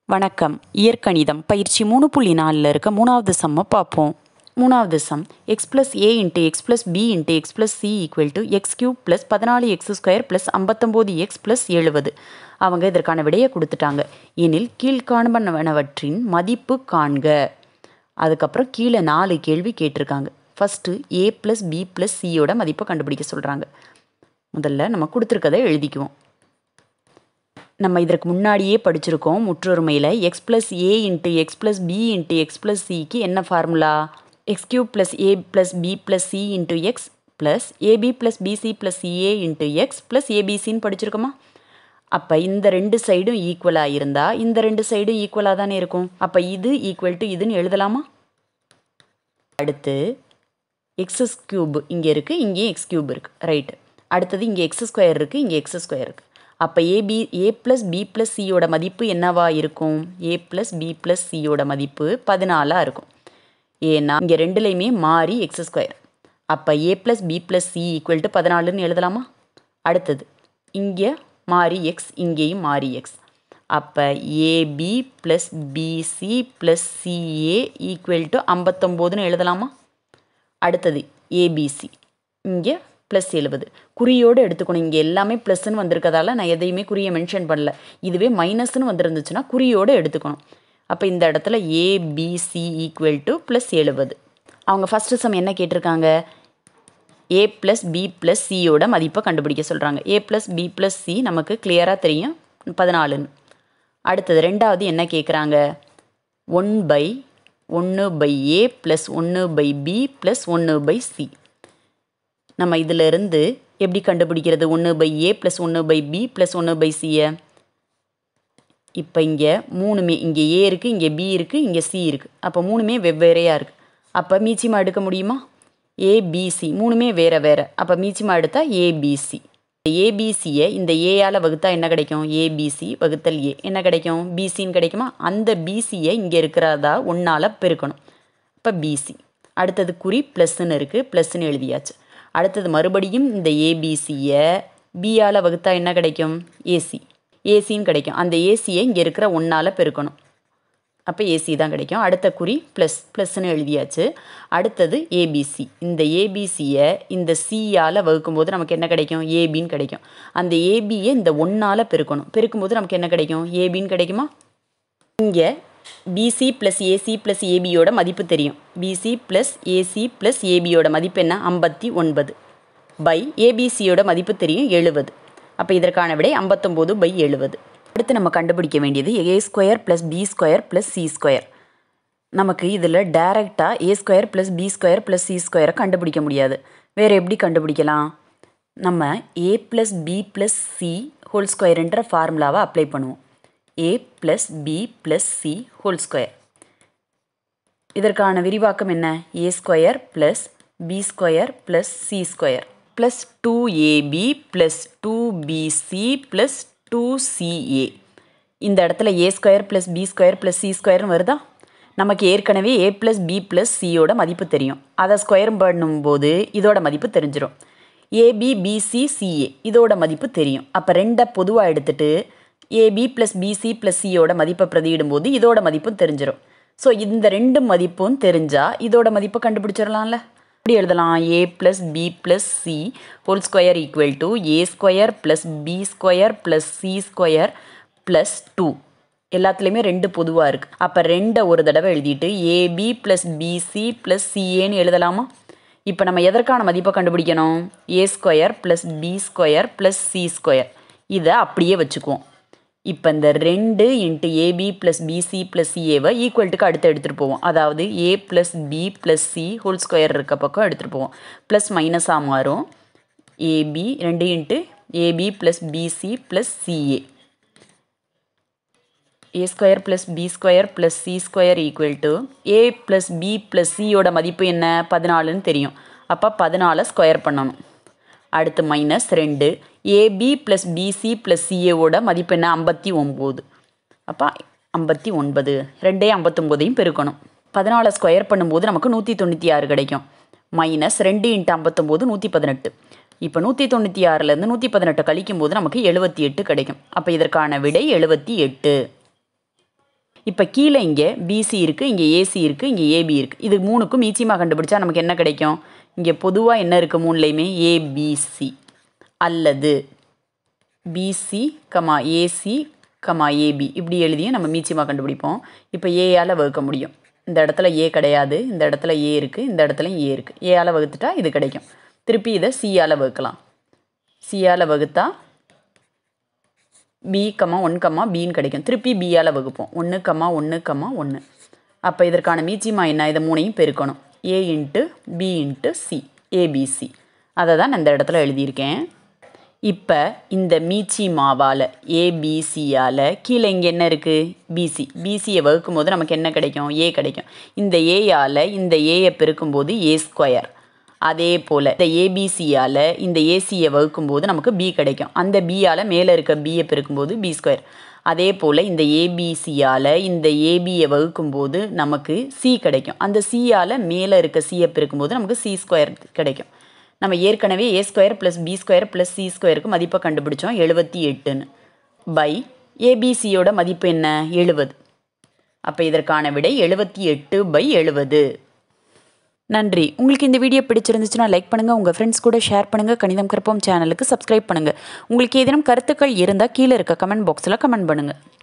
வணக்கம் இயற்கணிதம் பயிற்சி மூணு புள்ளி நாலில் இருக்க மூணாவது சம்மை பார்ப்போம் மூணாவது sum X plus A into X plus B into X plus C equal to X cube plus பதினாலு எக்ஸ் ஸ்கொயர் ப்ளஸ் ஐம்பத்தொம்போது எக்ஸ் ப்ளஸ் எழுபது அவங்க இதற்கான விடையை கொடுத்துட்டாங்க எனில் கீழ்காண்பனவற்றின் மதிப்பு காண்க அதுக்கப்புறம் கீழே நாலு கேள்வி கேட்டிருக்காங்க first A plus B plus சியோட மதிப்பை கண்டுபிடிக்க சொல்கிறாங்க முதல்ல நம்ம கொடுத்துருக்கதை எழுதிக்குவோம் நம்ம இதற்கு முன்னாடியே படிச்சிருக்கோம் முற்றொருமையில் X plus A into X plus B into X plus சிக்கு என்ன formula X cube plus A plus B plus C into X plus AB plus BC plus CA into X plus ஏபிசின்னு படிச்சிருக்கோமா அப்போ இந்த ரெண்டு சைடும் ஈக்குவலாக இருந்தால் இந்த ரெண்டு சைடும் ஈக்குவலாக தானே இருக்கும் அப்போ இது ஈக்குவல் டு இதுன்னு எழுதலாமா அடுத்து எக்ஸஸ் க்யூப் இங்கே இருக்குது இங்கேயும் எக்ஸ் க்யூப் இருக்குது ரைட்டு அடுத்தது இங்கே எக்ஸ் ஸ்கொயர் இருக்குது இங்கே எக்ஸ் ஸ்கொயர் இருக்குது அப்போ AB A plus B plus சியோட மதிப்பு என்னவா இருக்கும் ஏ ப்ளஸ் பி ப்ளஸ் சியோட மதிப்பு பதினாலாக இருக்கும் ஏன்னா இங்கே ரெண்டுலேயுமே மாறி எக்ஸ் ஸ்கொயர் அப்போ A plus B plus C equal to பதினாலுன்னு எழுதலாமா அடுத்தது இங்கே மாறி எக்ஸ் இங்கேயும் மாறி எக்ஸ் அப்போ AB plus BC plus CA equal to ஐம்பத்தொம்போதுன்னு எழுதலாமா அடுத்தது ஏபிசி இங்கே ப்ளஸ் எழுபது குறியோடு எடுத்துக்கணும் இங்கே எல்லாமே ப்ளஸ்ன்னு வந்திருக்கதால நான் எதையுமே குறியை மென்ஷன் பண்ணல இதுவே மைனஸ்னு வந்துருந்துச்சுன்னா குறியோடு எடுத்துக்கணும் அப்போ இந்த இடத்துல ஏபிசி ஈக்குவல் டு ப்ளஸ் எழுபது அவங்க ஃபஸ்ட்டு சம் என்ன கேட்டிருக்காங்க ஏ ப்ளஸ் பி ப்ளஸ் சியோட மதிப்பை கண்டுபிடிக்க சொல்கிறாங்க A plus B plus C நமக்கு கிளியராக தெரியும் பதினாலுன்னு அடுத்தது ரெண்டாவது என்ன கேட்குறாங்க ஒன் பை ஒன்று பை ஏ ப்ளஸ் ஒன்று பை பி ப்ளஸ் ஒன்று பை சி நம்ம இதிலிருந்து எப்படி கண்டுபிடிக்கிறது ஒன்று பை ஏ ப்ளஸ் ஒன்று பை பி ப்ளஸ் ஒன்று பை சியை இப்போ இங்கே மூணுமே இங்கே ஏ இருக்குது இங்கே பி இருக்குது இங்கே சி இருக்குது அப்போ மூணுமே வெவ்வேறையாக இருக்குது அப்போ மீச்சிமா எடுக்க முடியுமா ஏபிசி மூணுமே வேறு வேறு அப்போ மீச்சிமா எடுத்தால் ஏபிசி ஏபிசியை இந்த ஏயால் வகுத்தா என்ன கிடைக்கும் ஏபிசி வகுத்தல் ஏ என்ன கிடைக்கும் பிசின்னு கிடைக்குமா அந்த பிசியை இங்கே இருக்கிறதா ஒன்றால் பெருக்கணும் இப்போ பிசி அடுத்தது குறி ப்ளஸ்ன்னு இருக்குது ப்ளஸ்ன்னு எழுதியாச்சு அடுத்தது மறுபடியும் இந்த ஏபிசியை பியால் வகுத்தா என்ன கிடைக்கும் ஏசி ஏசின்னு கிடைக்கும் அந்த ஏசியை இங்கே இருக்கிற ஒன்றால் பெருக்கணும் அப்போ ஏசி தான் கிடைக்கும் அடுத்த குறி ப்ளஸ் ப்ளஸ்ன்னு எழுதியாச்சு அடுத்தது ஏபிசி இந்த ஏபிசியை இந்த சியால் வகுக்கும்போது நமக்கு என்ன கிடைக்கும் ஏபின்னு கிடைக்கும் அந்த ஏபியை இந்த ஒன்றால் பெருக்கணும் பெருக்கும்போது நமக்கு என்ன கிடைக்கும் ஏபின்னு கிடைக்குமா இங்கே பிசி ப்ளஸ் ஏசி ப்ளஸ் ஏபியோட மதிப்பு தெரியும் பிசி ப்ளஸ் ஏசி ப்ளஸ் ஏபியோட மதிப்பு என்ன ஐம்பத்தி ஒன்பது பை ஏபிசியோட மதிப்பு தெரியும் எழுபது அப்போ இதற்கான விடை ஐம்பத்தொம்போது பை எழுபது அடுத்து நம்ம கண்டுபிடிக்க வேண்டியது A square plus B square plus C square நமக்கு இதில் டைரெக்டாக A square plus B square plus C ஸ்கொயரை கண்டுபிடிக்க முடியாது வேறு எப்படி கண்டுபிடிக்கலாம் நம்ம A plus B plus C whole ஸ்கொயருன்ற ஃபார்முலாவை அப்ளை பண்ணுவோம் A plus B plus C whole square இதற்கான விரிவாக்கம் என்ன A square plus B square plus C square plus two AB plus two BC plus two CA இந்த இடத்துல A square plus B square plus C ஸ்கொயர்னு வருதா நமக்கு ஏற்கனவே ஏ plus B plus சியோட மதிப்பு தெரியும் அதை ஸ்கொயர் பண்ணும்போது இதோட மதிப்பு தெரிஞ்சிடும் ஏபி பிசி சிஏ இதோட மதிப்பு தெரியும் அப்போ ரெண்டை பொதுவாக எடுத்துகிட்டு ஏபி ப்ளஸ் பிசி ப்ளஸ் சியோட மதிப்பை பிரதியிடும்போது இதோட மதிப்பும் தெரிஞ்சிடும் ஸோ இந்த ரெண்டு மதிப்பும் தெரிஞ்சால் இதோட மதிப்பை கண்டுபிடிச்சிடலாம்ல எப்படி எழுதலாம் A plus B plus C whole square equal to A square plus B square plus C square plus two எல்லாத்துலேயுமே ரெண்டு பொதுவாக இருக்குது அப்போ ரெண்டை ஒரு தடவை எழுதிட்டு ஏபி ப்ளஸ் பிசி ப்ளஸ் சிஏன்னு எழுதலாமா இப்போ நம்ம எதற்கான மதிப்பை கண்டுபிடிக்கணும் A square plus B square plus C square இதை அப்படியே வச்சுக்குவோம் இப்போ இந்த ரெண்டு into AB plus BC plus சிஏவை ஈக்குவல்ட்டுக்கு அடுத்து எடுத்துகிட்டு போவோம் அதாவது A plus B plus C whole square இருக்க பக்கம் எடுத்துகிட்டு போவோம் ப்ளஸ் மைனஸாக மாறும் ஏபி ரெண்டு into AB plus BC plus CA A square plus B square plus C square equal to A plus B plus சியோட மதிப்பு என்ன பதினாலுன்னு தெரியும் அப்போ பதினாலை ஸ்கொயர் பண்ணணும் அடுத்து மைனஸ் ரெண்டு ஏபி ப்ளஸ் பிசி ப்ளஸ் சிஏவோட மதிப்பு என்ன ஐம்பத்தி ஒம்பது அப்போ ஐம்பத்தி ஒன்பது ரெண்டே ஐம்பத்தொம்போதையும் பெருக்கணும் பதினாலை ஸ்கொயர் பண்ணும்போது நமக்கு நூற்றி தொண்ணூற்றி ஆறு கிடைக்கும் மைனஸ் ரெண்டு இன்ட்டு ஐம்பத்தொம்போது நூற்றி பதினெட்டு இப்போ நூற்றி தொண்ணூற்றி ஆறுலேருந்து நூற்றி பதினெட்டு கழிக்கும் போது நமக்கு எழுபத்தி எட்டு கிடைக்கும் அப்போ இதற்கான விடை எழுபத்தி எட்டு இப்போ கீழே இங்கே பிசி இருக்குது இங்கே ஏசி இருக்குது இங்கே ஏபி இருக்குது இது மூணுக்கும் மீச்சியமாக கண்டுபிடிச்சா நமக்கு என்ன கிடைக்கும் இங்கே பொதுவாக என்ன இருக்குது மூணுலேயுமே ஏபிசி அல்லது BC comma AC comma AB இப்படி எழுதியும் நம்ம மீச்சியமாக கண்டுபிடிப்போம் இப்போ ஏயால் வகுக்க முடியும் இந்த இடத்துல ஏ கிடையாது இந்த இடத்துல ஏ இருக்குது இந்த இடத்துலையும் ஏ இருக்குது ஏயால் வகுத்துட்டா இது கிடைக்கும் திருப்பி இதை சியால் வகுக்கலாம் சியால் வகுத்தா பி கம்மா ஒன் கம்மா பின்னு கிடைக்கும் திருப்பி பியால் வகுப்போம் ஒன்று கம்மா ஒன்று கம்மா ஒன்று அப்போ இதற்கான மீச்சிமா என்ன இதை மூணையும் பெருக்கணும் A into B into C ABC அதை தான் நான் இந்த இடத்துல எழுதியிருக்கேன் இப்போ இந்த மீச்சி மாவால் ஏபிசியால் கீழே இங்கே என்ன இருக்குது பிசி பிசியை வகுக்கும் போது நமக்கு என்ன கிடைக்கும் ஏ கிடைக்கும் இந்த ஏயால் இந்த ஏயை பெருக்கும்போது ஏ ஸ்கொயர் அதே போல் இந்த ஏபிசியால் இந்த ஏசியை வகுக்கும்போது நமக்கு பி கிடைக்கும் அந்த பியால் மேலே இருக்க பியை பெருக்கும்போது பி ஸ்கொயர் அதே போல் இந்த ஏபிசியால் இந்த ஏபியை வகுக்கும்போது நமக்கு சி கிடைக்கும் அந்த சியால் மேலே இருக்க சியை பெருக்கும்போது நமக்கு சி ஸ்கொயர் கிடைக்கும் நம்ம ஏற்கனவே A square plus B square plus சி ஸ்கொயருக்கு மதிப்பை கண்டுபிடிச்சோம் எழுபத்தி எட்டுன்னு பை ஏபிசியோட மதிப்பு என்ன எழுபது அப்போ இதற்கான விடை எழுபத்தி எட்டு பை எழுபது நன்றி உங்களுக்கு இந்த வீடியோ பிடிச்சிருந்துச்சுன்னா லைக் பண்ணுங்கள் உங்கள் ஃப்ரெண்ட்ஸ் கூட ஷேர் பண்ணுங்கள் கணிதம் கற்போம் சேனலுக்கு சப்ஸ்கிரைப் பண்ணுங்கள் உங்களுக்கு ஏதேனும் கருத்துக்கள் இருந்தால் கீழே இருக்க கமெண்ட் பாக்ஸில் கமெண்ட் பண்ணுங்கள்